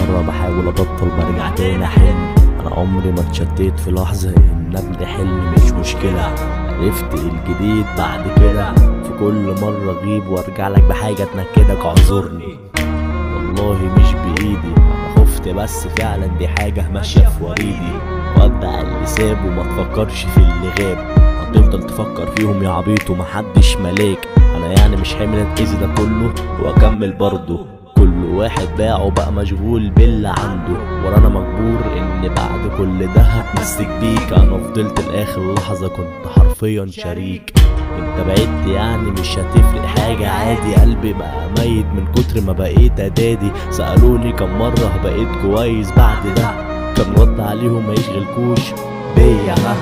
مرة بحاول ابطل برجع تاني احن انا عمري ما اتشتيت في لحظة ان ابني حلم مش مشكلة عرفت الجديد بعد كده في كل مرة اغيب وارجع لك بحاجة تنكدك اعذرني والله مش بايدي انا خفت بس فعلا دي حاجة ماشية في وريدي ودع اللي ساب وما تفكرش في اللي غاب هتفضل تفكر فيهم يا عبيط ومحدش ملاك انا يعني مش حامل الكيس ده كله واكمل برضه كل واحد باعه بقى مشغول باللي عنده وانا مجبور ان بعد كل ده هتمسك بيك انا فضلت لاخر لحظة كنت حرفيا شريك انت بعدت يعني مش هتفرق حاجة عادي قلبي بقى ميت من كتر ما بقيت ادادي سألوني كم مرة بقيت كويس بعد ده كان رد عليهم ما يشغلكوش بيا ها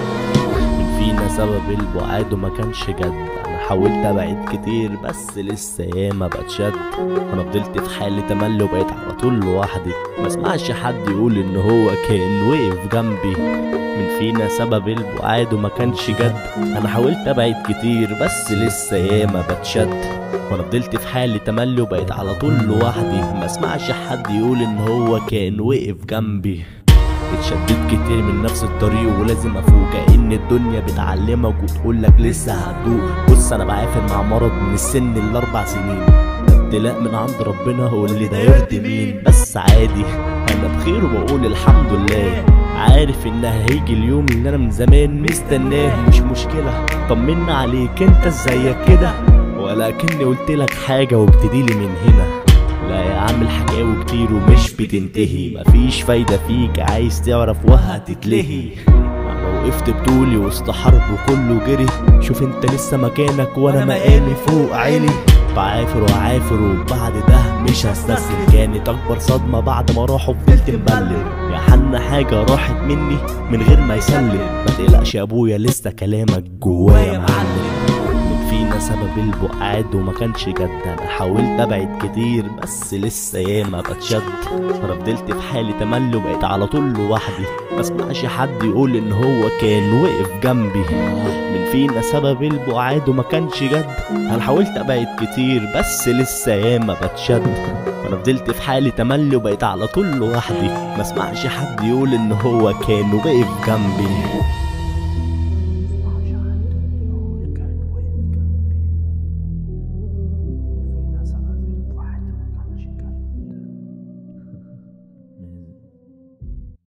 من فينا سبب البعاد وما كانش جد انا حاولت ابعد كتير بس لسه ياما بتشد انا فضلت في حالي تملي وبقيت على طول لوحدي ما اسمعش حد يقول ان هو كان وقف جنبي من فينا سبب البعاد وما كانش جد انا حاولت ابعد كتير بس لسه ياما بتشد وانا فضلت في حالي تملي وبقيت على طول لوحدي ما اسمعش حد يقول ان هو كان وقف جنبي اتشددت كتير من نفس الطريق ولازم افوق كأن الدنيا بتعلمك وتقولك لسه هتدوق بص انا بعافر مع مرض من السن الاربع سنين ده ابتلاء من عند ربنا هو اللي ده يرضي مين بس عادي انا بخير وبقول الحمد لله عارف ان هيجي اليوم اللي انا من زمان مستناه مش مشكلة طمنا عليك انت ازيك كده ولكني قلت لك حاجة وابتديلي من هنا لا يا عم الحكاوي كتير ومش بتنتهي مفيش فايدة فيك عايز تعرف وهتتلهي انا وقفت بطولي وسط حرب وكله جري شوف انت لسه مكانك وانا مقامي فوق عيني بعافر وعافر وبعد ده مش هستسلم كانت اكبر صدمة بعد ما راحوا فضلت مبلم يا حنا حاجة راحت مني من غير ما يسلم ما تقلقش يا ابويا لسه كلامك جوايا معلم من فينا سبب البعاد وما كانش جد انا حاولت ابعد كتير بس لسه ياما بتشد انا فضلت في حالي تملي وبقيت على طول لوحدي ما اسمعش حد يقول ان هو كان وقف جنبي من فينا سبب البعاد وما كانش جد انا حاولت ابعد كتير بس لسه ياما بتشد انا فضلت في حالي تملي وبقيت على طول لوحدي ما اسمعش حد يقول ان هو كان وقف جنبي